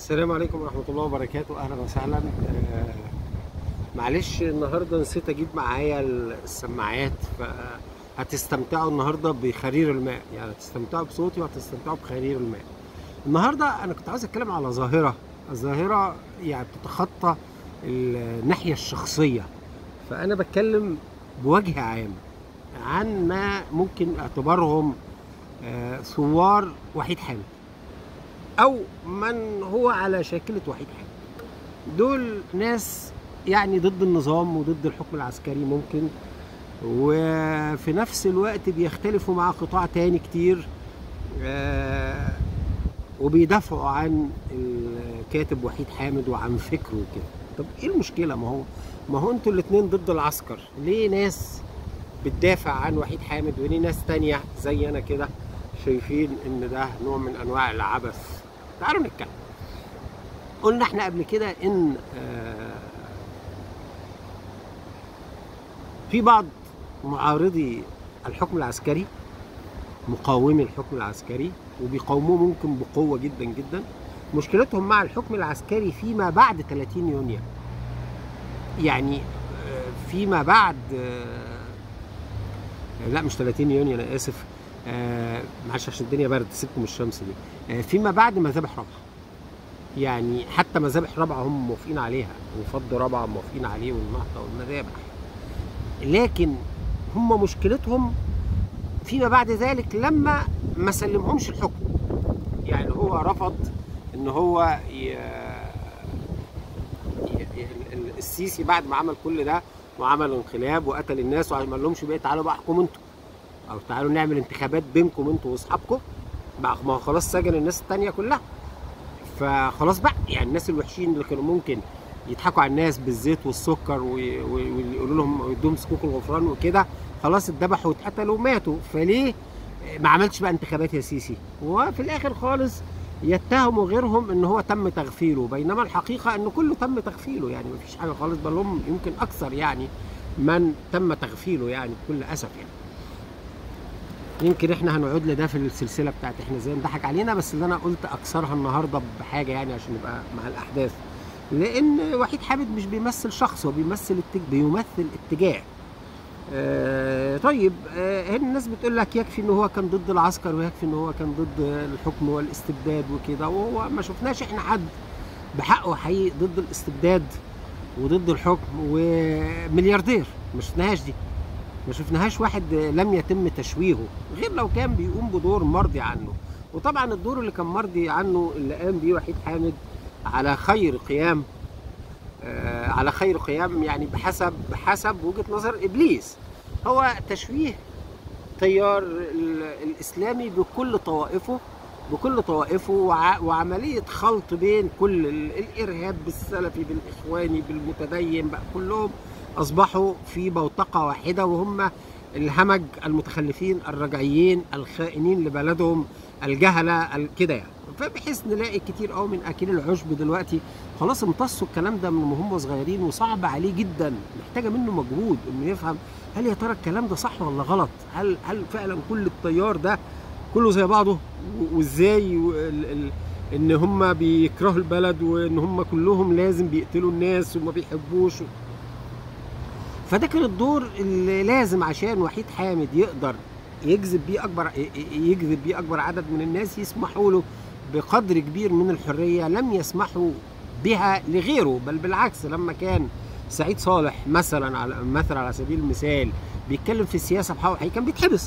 السلام عليكم ورحمة الله وبركاته أهلا وسهلا آه، معلش النهاردة نسيت أجيب معايا السماعات فهتستمتعوا النهاردة بخرير الماء يعني هتستمتعوا بصوتي وهتستمتعوا بخرير الماء النهاردة أنا كنت عايز أتكلم على ظاهرة الظاهرة يعني بتتخطى الناحية الشخصية فأنا بتكلم بوجه عام عن ما ممكن اعتبارهم آه، ثوار وحيد حامد او من هو على شاكله وحيد حامد دول ناس يعني ضد النظام وضد الحكم العسكري ممكن وفي نفس الوقت بيختلفوا مع قطاع تاني كتير آه، وبيدافعوا عن الكاتب وحيد حامد وعن فكره وكده طب ايه المشكله ما هو ما هو انتوا الاتنين ضد العسكر ليه ناس بتدافع عن وحيد حامد وليه ناس تانية زي انا كده شايفين ان ده نوع من انواع العبث تعالوا نتكلم قلنا احنا قبل كده ان آه، في بعض معارضي الحكم العسكري مقاومي الحكم العسكري وبيقاوموه ممكن بقوة جدا جدا مشكلتهم مع الحكم العسكري فيما بعد 30 يونيو يعني آه، فيما بعد آه، لا مش 30 يونيو انا اسف آه، معلش عشان الدنيا برد سيبكم الشمس دي آه، فيما بعد مذابح رابعه يعني حتى مذابح رابعه هم موافقين عليها وفض رابعه موافقين عليه والنهضه والمذابح لكن هم مشكلتهم فيما بعد ذلك لما ما سلمهمش الحكم يعني هو رفض ان هو ي... ي... ال- ال- السيسي بعد ما عمل كل ده وعمل انقلاب وقتل الناس وما لهمش بقى تعالوا بقى احكموا انتوا او تعالوا نعمل انتخابات بينكم انتوا واصحابكم بقى ما هو خلاص سجن الناس التانية كلها فخلاص بقى يعني الناس الوحشين اللي كانوا ممكن يضحكوا على الناس بالزيت والسكر وي- وي- ويقولوا لهم يدوهم سكوك الغفران وكده خلاص اتذبحوا واتقتلوا وماتوا فليه ما عملتش بقى انتخابات يا سيسي وفي الاخر خالص يتهموا غيرهم ان هو تم تغفيله بينما الحقيقه ان كله تم تغفيله يعني ما فيش حاجه خالص بل هم يمكن اكثر يعني من تم تغفيله يعني بكل اسف يعني يمكن احنا هنعود لده في السلسله بتاعت احنا ازاي نضحك علينا بس اللي انا قلت اكثرها النهارده بحاجه يعني عشان نبقى مع الاحداث لان وحيد حامد مش بيمثل شخص هو بيمثل التج... بيمثل اتجاه آه طيب آه هنا الناس بتقول لك يكفي ان هو كان ضد العسكر ويكفي ان هو كان ضد الحكم والاستبداد وكده وهو ما شفناش احنا حد بحقه حقيقي ضد الاستبداد وضد الحكم وملياردير ما شفناهاش دي ما شفناهاش واحد لم يتم تشويهه غير لو كان بيقوم بدور مرضي عنه وطبعا الدور اللي كان مرضي عنه اللي قام بيه وحيد حامد على خير قيام آه على خير قيام يعني بحسب بحسب وجهة نظر ابليس هو تشويه تيار ال- الاسلامي بكل طوائفه بكل طوائفه وع- وعمليه خلط بين كل ال- الارهاب بالسلفي بالاخواني بالمتدين بقى كلهم اصبحوا في بوتقه واحده وهم الهمج المتخلفين الرجعيين الخائنين لبلدهم الجهله ال- كده يعني فبحيث نلاقي كتير قوي من اكل العشب دلوقتي خلاص امتصوا الكلام ده من هم صغيرين وصعب عليه جدا محتاجه منه مجهود انه يفهم هل يا ترى الكلام ده صح ولا غلط هل هل فعلا كل التيار ده كله زي بعضه و- وازاي و- ال- ال- ان هم بيكرهوا البلد وان هم كلهم لازم بيقتلوا الناس وما بيحبوش فده كان الدور اللي لازم عشان وحيد حامد يقدر يجذب بيه اكبر ي- ي- يجذب بيه اكبر عدد من الناس يسمحوا له بقدر كبير من الحريه لم يسمحوا بها لغيره بل بالعكس لما كان سعيد صالح مثلا على مثلا على سبيل المثال بيتكلم في السياسه بحق حقيقي كان بيتحبس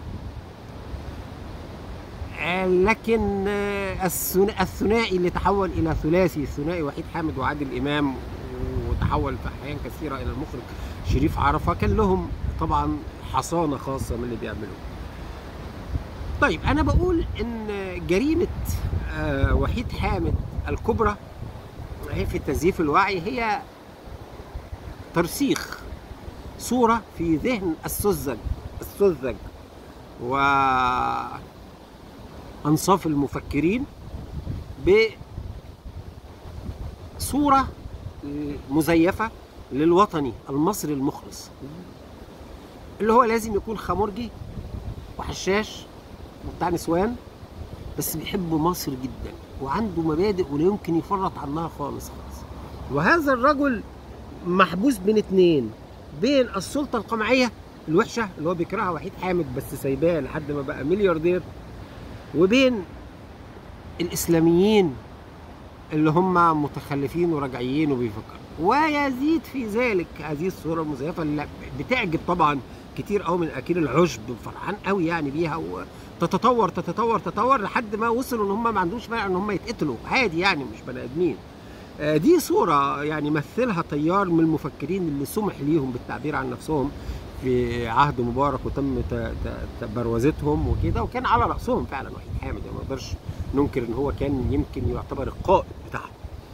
آه، لكن آه، الثنا- الثنائي اللي تحول الى ثلاثي ثنائي وحيد حامد وعادل امام وتحول في احيان كثيره الى المخرج شريف عرفه كان لهم طبعا حصانه خاصه من اللي بيعملوه. طيب انا بقول ان جريمه آه، وحيد حامد الكبرى هي في تزييف الوعي هي ترسيخ صوره في ذهن السذج السذج و انصاف المفكرين بصوره مزيفه للوطني المصري المخلص اللي هو لازم يكون خمرجي وحشاش وبتاع نسوان بس بيحب مصر جدا وعنده مبادئ ولا يمكن يفرط عنها خالص خالص وهذا الرجل محبوس بين اتنين بين السلطه القمعيه الوحشه اللي هو بيكرهها وحيد حامد بس سايباه لحد ما بقى ملياردير وبين الاسلاميين اللي هم متخلفين وراجعيين وبيفكروا ويزيد في ذلك هذه الصوره المزيفه اللي بتعجب طبعا كتير قوي من اكيل العشب فرحان قوي يعني بيها وتتطور تتطور تتطور لحد ما وصلوا ان هم ما عندوش مانع ان هم يتقتلوا عادي يعني مش بني ادمين آه، دي صوره يعني مثلها تيار من المفكرين اللي سمح ليهم بالتعبير عن نفسهم في عهد مبارك وتم ت- ت- تبروزتهم وكده وكان على راسهم فعلا وحيد حامد يعني ما نقدرش ننكر ان هو كان يمكن يعتبر القائد بتاعهم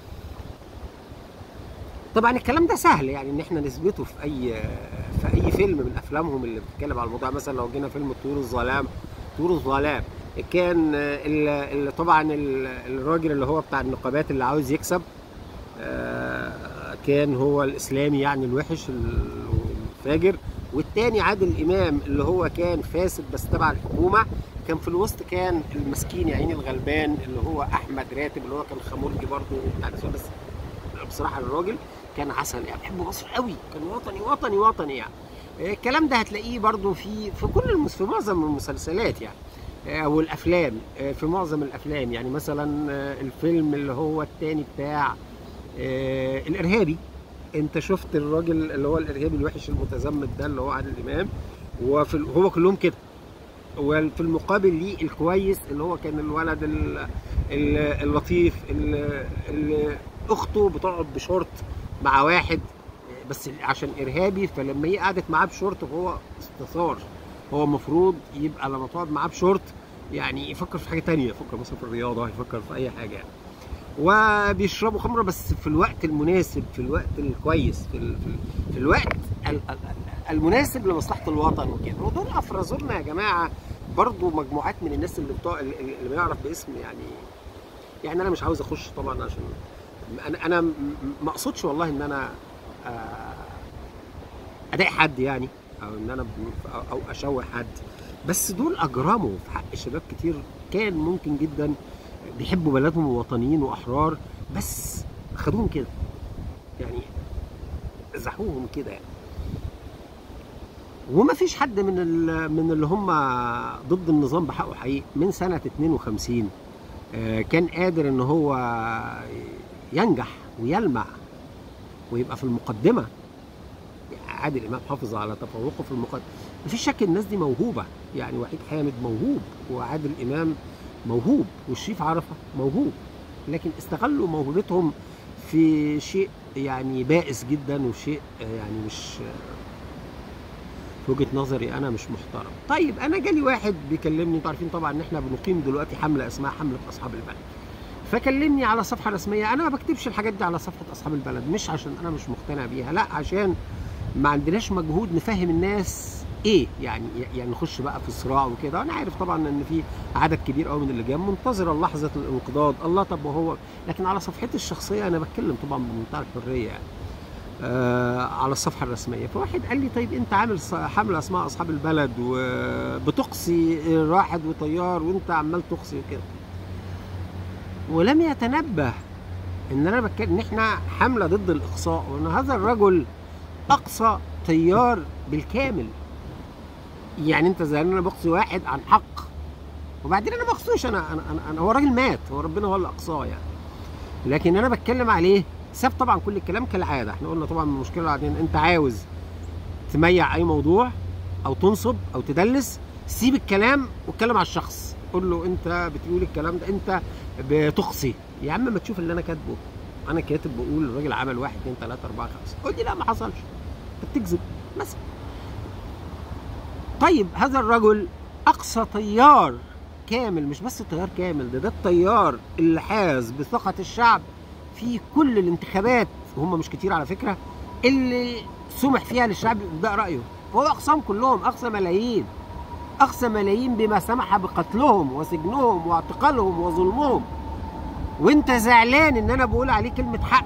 طبعا الكلام ده سهل يعني ان احنا نثبته في اي في اي فيلم من افلامهم اللي بتتكلم على الموضوع مثلا لو جينا فيلم طيور الظلام طيور الظلام كان ال- ال- طبعا ال- الراجل اللي هو بتاع النقابات اللي عاوز يكسب آه، كان هو الاسلامي يعني الوحش الفاجر والتاني عادل امام اللي هو كان فاسد بس تبع الحكومه كان في الوسط كان المسكين يا عيني الغلبان اللي هو احمد راتب اللي هو كان خمرجي برضه يعني بس بصراحه الراجل كان عسل يعني بحب مصر قوي كان وطني وطني وطني يعني آه، الكلام ده هتلاقيه برضو في في كل المس في معظم المسلسلات يعني آه، والافلام آه، في معظم الافلام يعني مثلا آه، الفيلم اللي هو التاني بتاع آه، الارهابي انت شفت الراجل اللي هو الارهابي الوحش المتزمت ده اللي هو عادل امام وفي ال- هو كلهم كده وفي المقابل ليه الكويس اللي هو كان الولد ال- ال- اللطيف اللي, اللي اخته بتقعد بشورت مع واحد بس عشان ارهابي فلما هي قعدت معاه بشورت فهو استثار هو المفروض يبقى لما تقعد معاه بشورت يعني يفكر في حاجه تانية يفكر مثلا في الرياضه يفكر في اي حاجه يعني وبيشربوا خمره بس في الوقت المناسب في الوقت الكويس في, ال... في, ال... في الوقت ال... ال- المناسب لمصلحه الوطن وكده ودول افرزوا لنا يا جماعه برضو مجموعات من الناس اللي بتوع اللي اللي بيعرف باسم يعني يعني انا مش عاوز اخش طبعا عشان انا انا م- م- ما اقصدش والله ان انا آه، اضايق حد يعني او ان انا ب- أو- او اشوه حد بس دول اجرموا في حق شباب كتير كان ممكن جدا بيحبوا بلدهم ووطنيين واحرار بس خدوهم كده يعني زحوهم كده يعني وما فيش حد من ال- من اللي هم ضد النظام بحقه حقيقي من سنه 52 آه، كان قادر ان هو ينجح ويلمع ويبقى في المقدمه عادل امام حافظ على تفوقه في المقدمه مفيش شك الناس دي موهوبه يعني وحيد حامد موهوب وعادل امام موهوب والشريف عرفه موهوب لكن استغلوا موهبتهم في شيء يعني بائس جدا وشيء آه، يعني مش في وجهه نظري انا مش محترم طيب انا جالي واحد بيكلمني انتوا عارفين طبعا ان احنا بنقيم دلوقتي حمله اسمها حمله اصحاب البلد فكلمني على صفحه رسميه انا ما بكتبش الحاجات دي على صفحه اصحاب البلد مش عشان انا مش مقتنع بيها لا عشان ما عندناش مجهود نفهم الناس ايه يعني يعني نخش بقى في صراع وكده انا عارف طبعا ان في عدد كبير قوي من اللجان منتظره لحظه الانقضاض الله طب وهو لكن على صفحتي الشخصيه انا بتكلم طبعا بمنتهى الحريه يعني آه على الصفحه الرسميه فواحد قال لي طيب انت عامل ص- حمله اسمها اصحاب البلد وبتقصي راحد وطيار وانت عمال تقصي وكده ولم يتنبه ان انا بتكلم ان احنا حمله ضد الاقصاء وان هذا الرجل اقصى طيار بالكامل يعني انت زي انا بقصي واحد عن حق وبعدين انا ما اقصوش انا انا, أنا, أنا هو راجل مات هو ربنا هو اللي اقصاه يعني لكن انا بتكلم عليه ساب طبعا كل الكلام كالعاده احنا قلنا طبعا المشكله بعدين انت عاوز تميع اي موضوع او تنصب او تدلس سيب الكلام واتكلم على الشخص قول له انت بتقول الكلام ده انت بتقصي يا عم ما تشوف اللي انا كاتبه انا كاتب بقول الراجل عمل واحد اتنين تلاته اربعه خمسه قول لي لا ما حصلش انت بتكذب مثلا طيب هذا الرجل اقصى طيار كامل مش بس طيار كامل ده ده الطيار اللي حاز بثقه الشعب في كل الانتخابات وهم مش كتير على فكره اللي سمح فيها للشعب بإبداء رأيه فهو أقسام كلهم أقصى ملايين أقصى ملايين بما سمح بقتلهم وسجنهم واعتقالهم وظلمهم وانت زعلان ان انا بقول عليه كلمة حق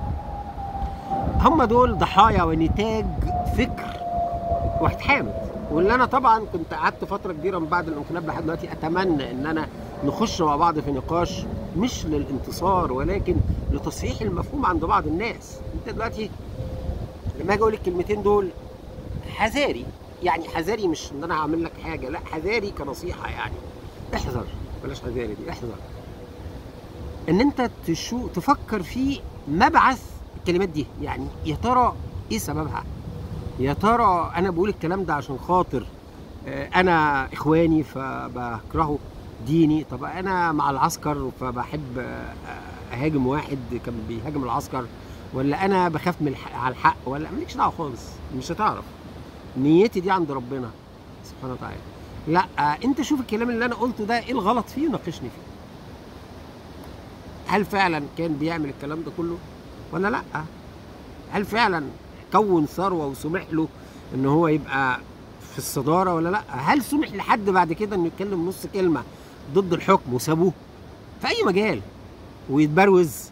هم دول ضحايا ونتاج فكر وحيد حامد واللي انا طبعا كنت قعدت فتره كبيره من بعد الانقلاب لحد دلوقتي اتمنى ان انا نخش مع بعض في نقاش مش للانتصار ولكن لتصحيح المفهوم عند بعض الناس انت دلوقتي لما اجي اقول الكلمتين دول حذاري يعني حذاري مش ان انا هعمل لك حاجه لا حذاري كنصيحه يعني احذر بلاش حذاري دي احذر ان انت تشو تفكر في مبعث الكلمات دي يعني يا ترى ايه سببها يا ترى انا بقول الكلام ده عشان خاطر آه، انا اخواني فبكرهه ديني طب انا مع العسكر فبحب آه، اهاجم واحد كان بيهاجم العسكر ولا انا بخاف من الحق على الحق ولا مالكش دعوه خالص مش هتعرف نيتي دي عند ربنا سبحانه وتعالى لا آه، انت شوف الكلام اللي انا قلته ده ايه الغلط فيه وناقشني فيه هل فعلا كان بيعمل الكلام ده كله ولا لا هل فعلا كون ثروه وسمح له ان هو يبقى في الصداره ولا لا هل سمح لحد بعد كده انه يتكلم نص كلمه ضد الحكم وسابوه في اي مجال ويتبروز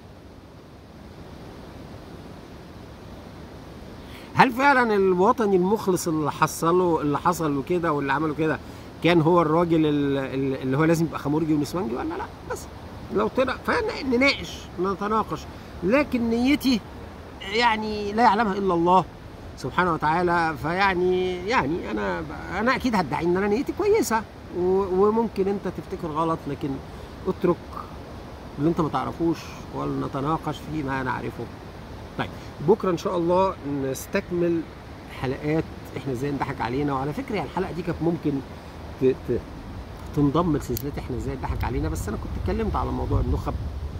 هل فعلا الوطني المخلص اللي حصله اللي حصل له كده واللي عمله كده كان هو الراجل ال- ال- اللي هو لازم يبقى خمورجي ونسوانجي ولا لا بس لو طلع فنناقش نتناقش لكن نيتي يعني لا يعلمها الا الله سبحانه وتعالى فيعني يعني انا انا اكيد هدعي ان انا نيتي كويسه و- وممكن انت تفتكر غلط لكن اترك اللي انت ما تعرفوش ولنتناقش فيما نعرفه طيب بكره ان شاء الله نستكمل حلقات احنا ازاي نضحك علينا وعلى فكره يعني الحلقه دي كانت ممكن ت... ت... تنضم لسلسله احنا ازاي نضحك علينا بس انا كنت اتكلمت على موضوع النخب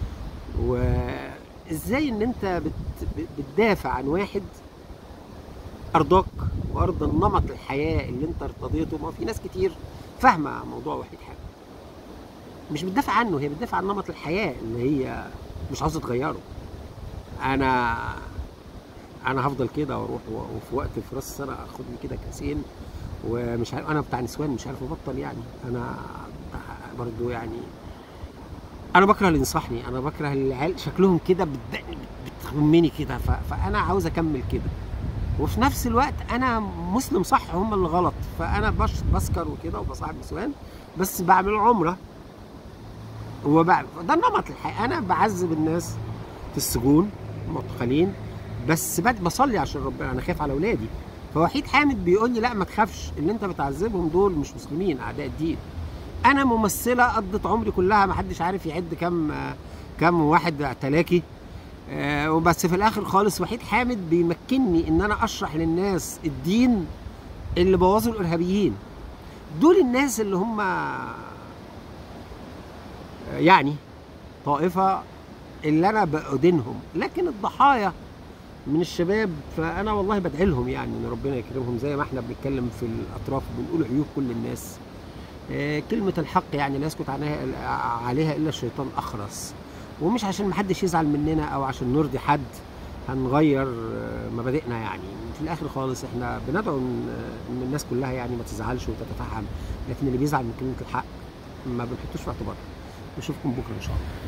وازاي ان انت بت... بت- بتدافع عن واحد ارضاك وارضى نمط الحياه اللي انت ارتضيته ما في ناس كتير فاهمه موضوع وحيد حامد مش بتدافع عنه هي بتدافع عن نمط الحياه اللي هي مش عاوزه تغيره انا انا هفضل كده واروح و- وفي وقت في راس السنه اخد لي كده كاسين ومش عارف انا بتاع نسوان مش عارف ابطل يعني انا بتاع برضو يعني انا بكره اللي ينصحني انا بكره العيال شكلهم كده بتدقني بتغمني كده ف... فانا عاوز اكمل كده وفي نفس الوقت انا مسلم صح هم اللي غلط فانا بش بسكر وكده وبصاحب نسوان بس بعمل عمره وبعمل ده نمط الحياه انا بعذب الناس في السجون معتقلين بس بد بصلي عشان ربنا انا خايف على اولادي فوحيد حامد بيقول لي لا ما تخافش اللي انت بتعذبهم دول مش مسلمين اعداء الدين انا ممثله قضت عمري كلها ما حدش عارف يعد كم آه، كم واحد اعتلاكي آه، وبس في الاخر خالص وحيد حامد بيمكنني ان انا اشرح للناس الدين اللي بوظوا الارهابيين دول الناس اللي هم آه، يعني طائفه اللي انا بأدينهم لكن الضحايا من الشباب فانا والله بدعي لهم يعني ان ربنا يكرمهم زي ما احنا بنتكلم في الاطراف بنقول عيوب كل الناس آه، كلمة الحق يعني لا يسكت عنها عليها الا الشيطان اخرس ومش عشان محدش يزعل مننا او عشان نرضي حد هنغير آه، مبادئنا يعني في الاخر خالص احنا بندعو ان إن الناس كلها يعني ما تزعلش وتتفهم لكن اللي بيزعل من كلمة الحق ما بنحطوش في اعتبارنا نشوفكم بكره ان شاء الله